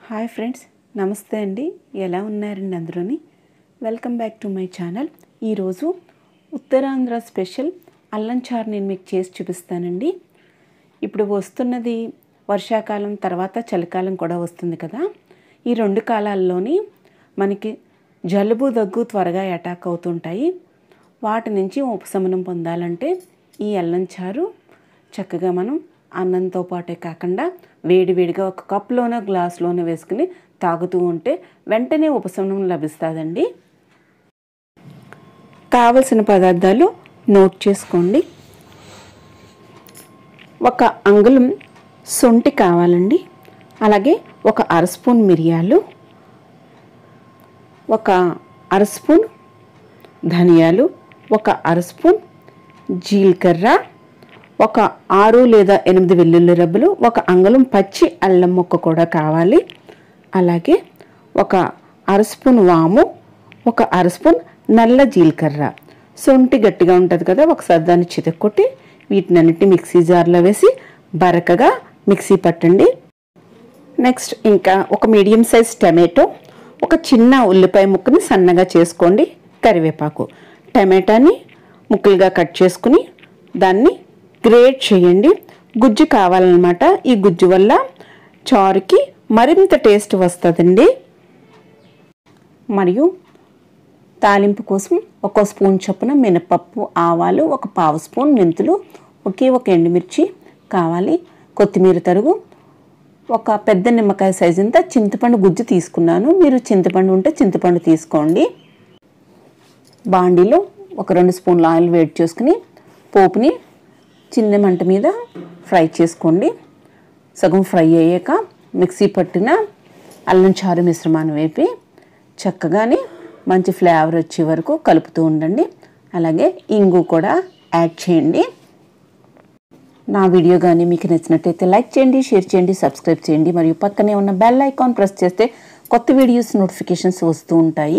hi friends నమస్తే అండి ఎలా ఉన్నారండి అందరూని welcome back to my channel ఈరోజు ఉత్తరాంధ్ర స్పెషల్ అల్లం చారు నేను మీకు చేసి చూపిస్తానండి ఇప్పుడు వస్తున్నది వర్షాకాలం తర్వాత చలికాలం కూడా వస్తుంది కదా ఈ రెండు కాలాల్లోని మనకి జలుబు దగ్గు త్వరగా అటాక్ అవుతుంటాయి వాటి నుంచి ఉపశమనం పొందాలంటే ఈ అల్లం చారు చక్కగా మనం అన్నంతో పాటే కాకుండా వేడివేడిగా ఒక కప్లోనో గ్లాస్లోనో వేసుకుని తాగుతూ ఉంటే వెంటనే ఉపశమనం లభిస్తుందండి కావలసిన పదార్థాలు నోట్ చేసుకోండి ఒక అంగుళం సొంటి కావాలండి అలాగే ఒక అర స్పూన్ మిరియాలు ఒక అర స్పూన్ ధనియాలు ఒక అర స్పూన్ జీలకర్ర ఒక ఆరు లేదా ఎనిమిది వెల్లుల్లి రబ్బలు ఒక అంగుళం పచ్చి అల్లం ముక్క కూడా కావాలి అలాగే ఒక అర స్పూన్ వాము ఒక అర స్పూన్ నల్ల జీలకర్ర సొంటి గట్టిగా ఉంటుంది కదా ఒకసారి దాన్ని చితక్కొట్టి వీటినన్నిటి మిక్సీ జార్లో వేసి బరకగా మిక్సీ పట్టండి నెక్స్ట్ ఇంకా ఒక మీడియం సైజ్ టమాటో ఒక చిన్న ఉల్లిపాయ ముక్కని సన్నగా చేసుకోండి కరివేపాకు టమాటాని ముక్కలుగా కట్ చేసుకుని దాన్ని గ్రేట్ చేయండి గుజ్జు కావాలన్నమాట ఈ గుజ్జు వల్ల చారుకి మరింత టేస్ట్ వస్తుందండి మరియు తాలింపు కోసం ఒక స్పూన్ చొప్పున మినపప్పు ఆవాలు ఒక పావు స్పూన్ మెంతులు ఒకే ఒక ఎండుమిర్చి కావాలి కొత్తిమీర తరుగు ఒక పెద్ద నిమ్మకాయ సైజు అంతా చింతపండు గుజ్జు తీసుకున్నాను మీరు చింతపండు ఉంటే చింతపండు తీసుకోండి బాండీలో ఒక రెండు స్పూన్ల ఆయిల్ వేడి చేసుకుని పోపుని చిన్న మంట మీద ఫ్రై చేసుకోండి సగం ఫ్రై అయ్యాక మిక్సీ పట్టిన అల్లం చారు మిశ్రమాన్ని వేపి చక్కగానే మంచి ఫ్లేవర్ వచ్చే వరకు కలుపుతూ ఉండండి అలాగే ఇంగు కూడా యాడ్ చేయండి నా వీడియో కానీ మీకు నచ్చినట్టయితే లైక్ చేయండి షేర్ చేయండి సబ్స్క్రైబ్ చేయండి మరియు పక్కనే ఉన్న బెల్ ఐకాన్ ప్రెస్ చేస్తే కొత్త వీడియోస్ నోటిఫికేషన్స్ వస్తూ ఉంటాయి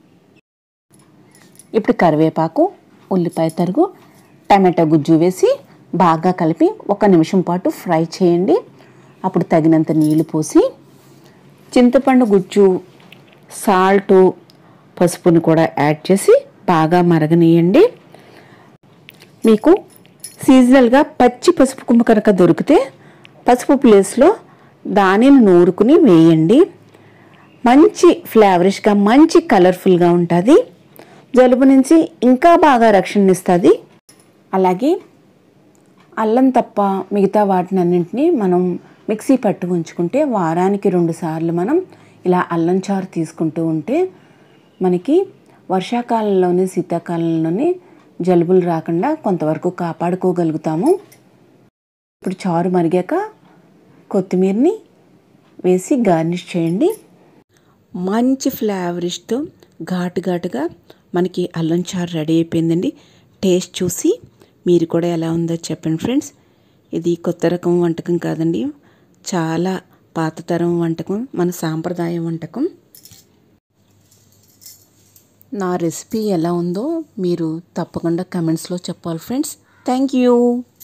ఇప్పుడు కరివేపాకు ఉల్లిపాయ తరుగు టమాటా గుజ్జు వేసి బాగా కలిపి ఒక నిమిషం పాటు ఫ్రై చేయండి అప్పుడు తగినంత నీళ్లు పోసి చింతపండు గుజ్జు సాల్టు పసుపుని కూడా యాడ్ చేసి బాగా మరగనీయండి మీకు సీజనల్గా పచ్చి పసుపు కుమ్మ కనుక దొరికితే పసుపు ప్లేస్లో దానిని నూరుకుని వేయండి మంచి ఫ్లేవరిష్గా మంచి కలర్ఫుల్గా ఉంటుంది జలుబు నుంచి ఇంకా బాగా రక్షణ ఇస్తుంది అలాగే అల్లం తప్ప మిగతా వాటిని అన్నింటినీ మనం మిక్సీ పట్టు ఉంచుకుంటే వారానికి రెండు సార్లు మనం ఇలా అల్లం చారు తీసుకుంటూ ఉంటే మనకి వర్షాకాలంలోనే శీతాకాలంలోనే జలుబులు రాకుండా కొంతవరకు కాపాడుకోగలుగుతాము ఇప్పుడు చారు మరిగాక కొత్తిమీరని వేసి గార్నిష్ చేయండి మంచి ఫ్లేవరిష్తో ఘాటు ఘాటుగా మనకి అల్లం చారు రెడీ అయిపోయిందండి టేస్ట్ చూసి మీరు కూడా ఎలా ఉందో చెప్పండి ఫ్రెండ్స్ ఇది కొత్త రకం వంటకం కాదండి చాలా పాతతరం వంటకం మన సాంప్రదాయ వంటకం నా రెసిపీ ఎలా ఉందో మీరు తప్పకుండా కమెంట్స్లో చెప్పాలి ఫ్రెండ్స్ థ్యాంక్ యూ